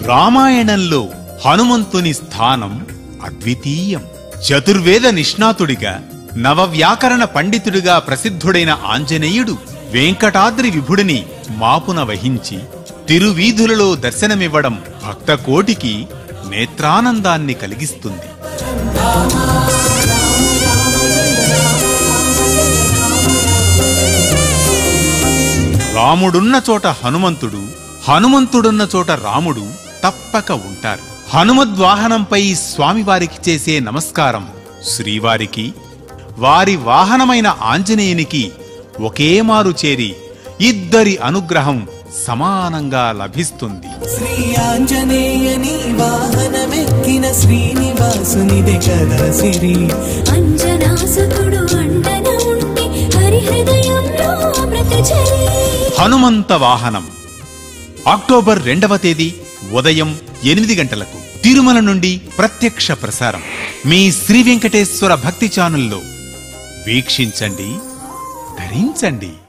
రామాయణంలో హనుమంతుని స్థానం అద్వితీయం చతుర్వేద నిష్ణాతుడిగా నవవ్యాకరణ పండితుడిగా ప్రసిద్ధుడైన ఆంజనేయుడు వెంకటాద్రి విభుడిని మాపున వహించి తిరువీధులలో దర్శనమివ్వడం భక్తకోటికి నేత్రానందాన్ని కలిగిస్తుంది రాముడున్న చోట హనుమంతుడు హనుమంతుడున్న చోట రాముడు తప్పక ఉంటారు హనుమద్వాహనంపై స్వామివారికి చేసే నమస్కారం శ్రీవారికి వారి వాహనమైన ఆంజనేయునికి ఒకే మారు చేరి ఇద్దరి అనుగ్రహం సమానంగా లభిస్తుంది శ్రీ ఆంజనేయని వాహనమెక్కిన శ్రీనివాసునిదే కదా సిరి అంజనాసుతుడు అండన ఉండి హరిహృదయంలో అమృతచరి హనుమంత వాహనం అక్టోబర్ రెండవ తేదీ ఉదయం ఎనిమిది గంటలకు తిరుమల నుండి ప్రత్యక్ష ప్రసారం మీ శ్రీ వెంకటేశ్వర భక్తి ఛానల్లో వీక్షించండి ధరించండి